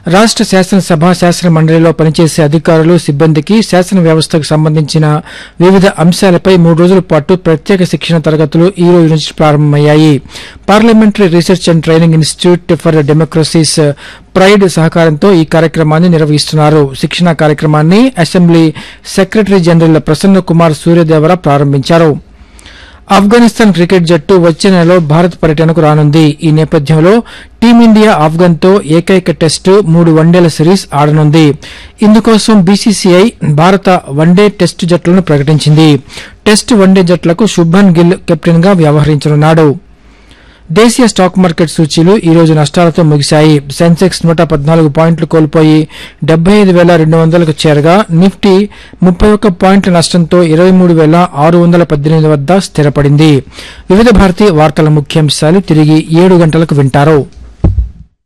రాష్ట శాసనసభ శాసన మండలిలో పనిచేసే అధికారులు సిబ్బందికి శాసన వ్యవస్థకు సంబంధించిన వివిధ అంశాలపై మూడు రోజుల పాటు ప్రత్యేక శిక్షణ తరగతులు ఈ రోజు నుంచి ప్రారంభమయ్యాయి parliamentary research and training institute for democracies PRIDE సహకారంతో ఈ కార్యక్రమాన్ని నిర్వహిస్తున్నారు శిక్షణ కార్యక్రమాన్ని assembly secretary general Prasanna Kumar Suryadevara ప్రారంభించారు ఆఫ్ఘనిస్తాన్ క్రికెట్ జట్టు వచ్చే నెలలో భారత్ పర్యటనకు రానుంది ఈ నేపథ్యంలో టీమిండియా ఆఫ్ఘన్తో ఏకైక టెస్టు మూడు వన్డేల సిరీస్ ఆడనుంది ఇందుకోసం బీసీసీఐ భారత వన్డే టెస్టు జట్లను ప్రకటించింది టెస్టు వన్డే జట్లకు శుభన్ గిల్ కెప్టెన్ గా వ్యవహరించనున్నాడు దేశీయ స్టాక్ మార్కెట్ సూచీలు ఈ రోజు నష్టాలతో ముగిశాయి సెన్సెక్స్ నూట పద్నాలుగు పాయింట్లు కోల్పోయి డెబ్బై ఐదు వేల రెండు వందలకు చేరగా నిఫ్టీ ముప్పై ఒక్క పాయింట్ల నష్టంతో ఇరవై మూడు వేల ఆరు వందల పద్దెనిమిది వద్ద స్థిరపడింది వివిధ భారతి వార్తల ముఖ్యాంశాలు తిరిగి ఏడు గంటలకు వింటారు